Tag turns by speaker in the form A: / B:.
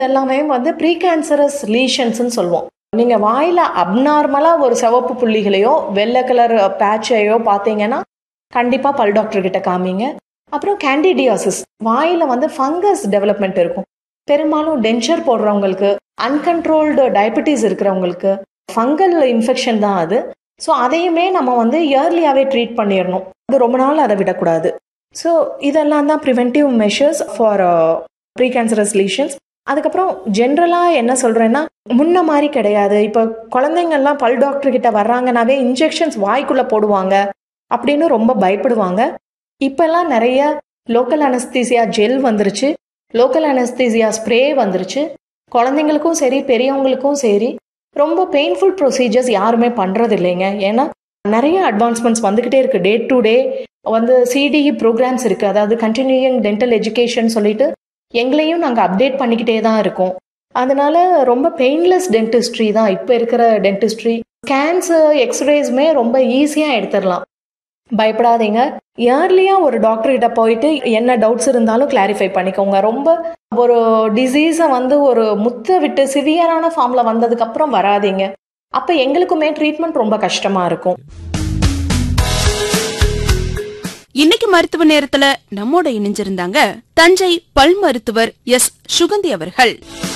A: எல்லாமே வந்து pre cancerous லீஷன்ஸ்னு சொல்லுவோம் நீங்க வாயில அப்நார்மலா ஒரு சிவப்பு புள்ளிகளையோ வெள்ளை கலர் பேட்சையோ பார்த்தீங்கன்னா கண்டிப்பா பல் டாக்டர் கிட்ட காமிங்க அப்புறம் கேண்டிடியாசிஸ் வாயில வந்து ஃபங்கஸ் டெவலப்மெண்ட் இருக்கும் பெரும்பாலும் டென்ச்சர் போடுறவங்களுக்கு அன்கண்ட்ரோல்டு டயபெட்டிஸ் இருக்கிறவங்களுக்கு ஃபங்கல் இன்ஃபெக்ஷன் தான் அது ஸோ அதையுமே நம்ம வந்து இயர்லியாகவே ட்ரீட் பண்ணிடணும் அது ரொம்ப நாள் அதை விடக்கூடாது ஸோ இதெல்லாம் தான் preventive measures for precancerous lesions அதுக்கப்புறம் ஜென்ரலாக என்ன சொல்கிறேன்னா முன்ன மாதிரி கிடையாது இப்போ குழந்தைங்கள்லாம் பல் டாக்டர் கிட்ட வர்றாங்கனாவே இன்ஜெக்ஷன்ஸ் வாய்க்குள்ளே போடுவாங்க அப்படின்னு ரொம்ப பயப்படுவாங்க இப்போல்லாம் நிறைய லோக்கல் அனஸ்தீசியா ஜெல் வந்துருச்சு லோக்கல் அனஸ்தீசியா ஸ்ப்ரே வந்துருச்சு குழந்தைங்களுக்கும் சரி பெரியவங்களுக்கும் சரி ரொம்ப பெயின்ஃபுல் ப்ரொசீஜர்ஸ் யாருமே பண்ணுறது இல்லைங்க ஏன்னா நிறைய அட்வான்ஸ்மெண்ட்ஸ் வந்துக்கிட்டே இருக்குது டே டு டே வந்து சிடிஇ ப்ரோக்ராம்ஸ் இருக்குது அதாவது கண்டினியூயிங் டென்டல் எஜுகேஷன் சொல்லிட்டு எங்களையும் நாங்கள் அப்டேட் பண்ணிக்கிட்டே தான் இருக்கோம் அதனால ரொம்ப பெயின்லெஸ் டென்டிஸ்ட்ரி தான் இப்போ இருக்கிற டென்டிஸ்ட்ரி ஸ்கேன்ஸு எக்ஸ்ரேஸுமே ரொம்ப ஈஸியாக எடுத்துடலாம் பயப்படாதீங்க இயர்லியாக ஒரு டாக்டர் கிட்ட போயிட்டு என்ன டவுட்ஸ் இருந்தாலும் கிளாரிஃபை பண்ணிக்கோங்க ரொம்ப ஒரு டிசீஸை வந்து ஒரு முத்த விட்டு சிவியரான ஃபார்மில் வந்ததுக்கப்புறம் வராதீங்க அப்போ எங்களுக்குமே ட்ரீட்மெண்ட் ரொம்ப கஷ்டமாக இருக்கும்
B: இன்னைக்கு மருத்துவ நேரத்துல நம்மோட இணைஞ்சிருந்தாங்க தஞ்சை பல் மருத்துவர் எஸ் சுகந்தி அவர்கள்